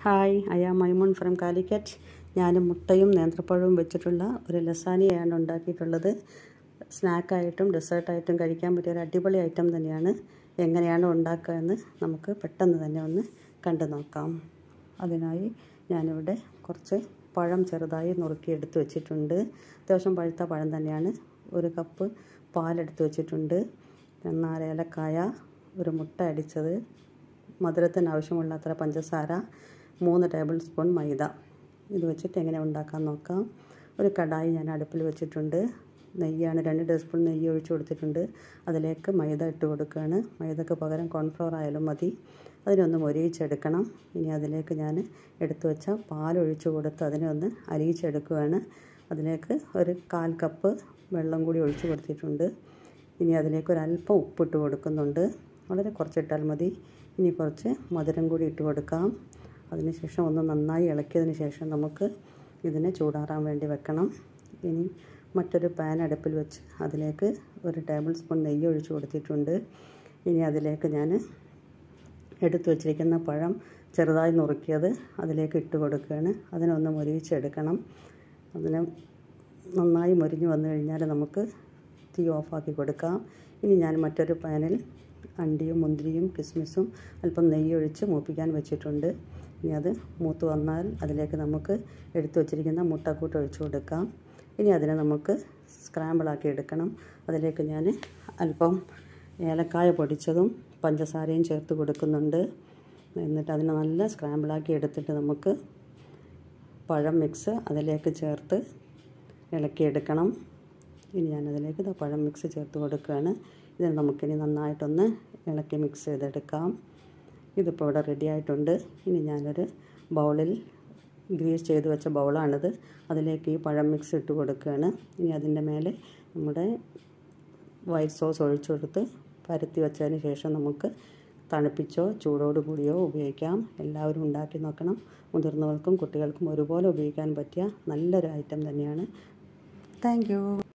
hi അയാ Maimoon from Calicut ഞാൻ മുട്ടയും നേന്ത്രപ്പഴവും വെച്ചിട്ടുള്ള ഒരു ലസാനിയാണ് ഉണ്ടാക്കിയിട്ടുള്ളത് സ്നാക്കായിട്ടും ഡെസേർട്ടായിട്ടും കഴിക്കാൻ പറ്റിയ ഒരു അടിപൊളി ഐറ്റം തന്നെയാണ് എങ്ങനെയാണ് ഉണ്ടാക്കുക എന്ന് നമുക്ക് പെട്ടെന്ന് തന്നെ ഒന്ന് കണ്ടു നോക്കാം അതിനായി ഞാനിവിടെ കുറച്ച് പഴം ചെറുതായി നുറുക്കി എടുത്ത് വെച്ചിട്ടുണ്ട് അത്യാവശ്യം പഴുത്ത പഴം തന്നെയാണ് ഒരു കപ്പ് പാലെടുത്ത് വെച്ചിട്ടുണ്ട് നാല് ഏലക്കായ ഒരു മുട്ട അടിച്ചത് മധുരത്തിന് ആവശ്യമുള്ള അത്ര പഞ്ചസാര മൂന്ന് ടേബിൾ സ്പൂൺ മൈദ ഇത് വെച്ചിട്ട് എങ്ങനെ ഉണ്ടാക്കാൻ നോക്കാം ഒരു കടായി ഞാൻ അടുപ്പിൽ വെച്ചിട്ടുണ്ട് നെയ്യാണ് രണ്ട് ടീസ്പൂൺ നെയ്യ് ഒഴിച്ച് കൊടുത്തിട്ടുണ്ട് അതിലേക്ക് മൈദ ഇട്ട് കൊടുക്കുകയാണ് മൈദക്ക് പകരം കോൺഫ്ലവർ ആയാലും മതി അതിനൊന്ന് മൊരിയിച്ചെടുക്കണം ഇനി അതിലേക്ക് ഞാൻ എടുത്തു വെച്ച പാലൊഴിച്ച് കൊടുത്ത് അതിനെ ഒന്ന് അരിയിച്ചെടുക്കുകയാണ് അതിലേക്ക് ഒരു കാൽ കപ്പ് വെള്ളം കൂടി ഒഴിച്ച് കൊടുത്തിട്ടുണ്ട് ഇനി അതിലേക്ക് ഒരു അല്പം ഉപ്പിട്ട് കൊടുക്കുന്നുണ്ട് വളരെ കുറച്ചിട്ടാൽ മതി ഇനി കുറച്ച് മധുരം കൂടി ഇട്ട് കൊടുക്കാം അതിനുശേഷം ഒന്ന് നന്നായി ഇളക്കിയതിന് ശേഷം നമുക്ക് ഇതിനെ ചൂടാറാൻ വേണ്ടി വെക്കണം ഇനി മറ്റൊരു പാൻ അടുപ്പിൽ വെച്ച് അതിലേക്ക് ഒരു ടേബിൾ സ്പൂൺ നെയ്യ് ഒഴിച്ച് കൊടുത്തിട്ടുണ്ട് ഇനി അതിലേക്ക് ഞാൻ എടുത്തു വച്ചിരിക്കുന്ന പഴം ചെറുതായി നുറുക്കിയത് അതിലേക്ക് ഇട്ട് കൊടുക്കുകയാണ് അതിനൊന്ന് മൊരിയിച്ചെടുക്കണം അതിന് നന്നായി മൊരിഞ്ഞ് വന്നു കഴിഞ്ഞാൽ നമുക്ക് തീ ഓഫാക്കി കൊടുക്കാം ഇനി ഞാൻ മറ്റൊരു പാനിൽ അണ്ടിയും മുന്തിരിയും കിസ്മിസും അല്പം നെയ്യ് ഒഴിച്ച് മൂപ്പിക്കാൻ വെച്ചിട്ടുണ്ട് ഇനി അത് മൂത്ത് വന്നാൽ അതിലേക്ക് നമുക്ക് എടുത്തു വച്ചിരിക്കുന്ന മുട്ടക്കൂട്ട് ഒഴിച്ചു കൊടുക്കാം ഇനി അതിനെ നമുക്ക് സ്ക്രാമ്പിളാക്കി എടുക്കണം അതിലേക്ക് ഞാൻ അല്പം ഏലക്കായ പൊടിച്ചതും പഞ്ചസാരയും ചേർത്ത് കൊടുക്കുന്നുണ്ട് എന്നിട്ട് അതിനെ നല്ല സ്ക്രാമ്പിളാക്കി എടുത്തിട്ട് നമുക്ക് പഴം മിക്സ് അതിലേക്ക് ചേർത്ത് ഇളക്കിയെടുക്കണം ഇനി ഞാനതിലേക്ക് ഇത് പഴം മിക്സ് ചേർത്ത് കൊടുക്കുകയാണ് ഇത് നമുക്കിനി നന്നായിട്ടൊന്ന് ഇളക്കി മിക്സ് ചെയ്തെടുക്കാം ഇതിപ്പോൾ ഇവിടെ റെഡി ആയിട്ടുണ്ട് ഇനി ഞാനൊരു ബൗളിൽ ഗ്രീസ് ചെയ്ത് വെച്ച ബൗളാണിത് അതിലേക്ക് ഈ പഴം മിക്സ് ഇട്ട് കൊടുക്കുകയാണ് ഇനി അതിൻ്റെ മേലെ നമ്മുടെ വൈറ്റ് സോസ് ഒഴിച്ചു കൊടുത്ത് പരത്തി വെച്ചതിന് ശേഷം നമുക്ക് തണുപ്പിച്ചോ ചൂടോട് കൂടിയോ ഉപയോഗിക്കാം എല്ലാവരും ഉണ്ടാക്കി നോക്കണം മുതിർന്നവർക്കും കുട്ടികൾക്കും ഒരുപോലെ ഉപയോഗിക്കാൻ പറ്റിയ നല്ലൊരു ഐറ്റം തന്നെയാണ് താങ്ക്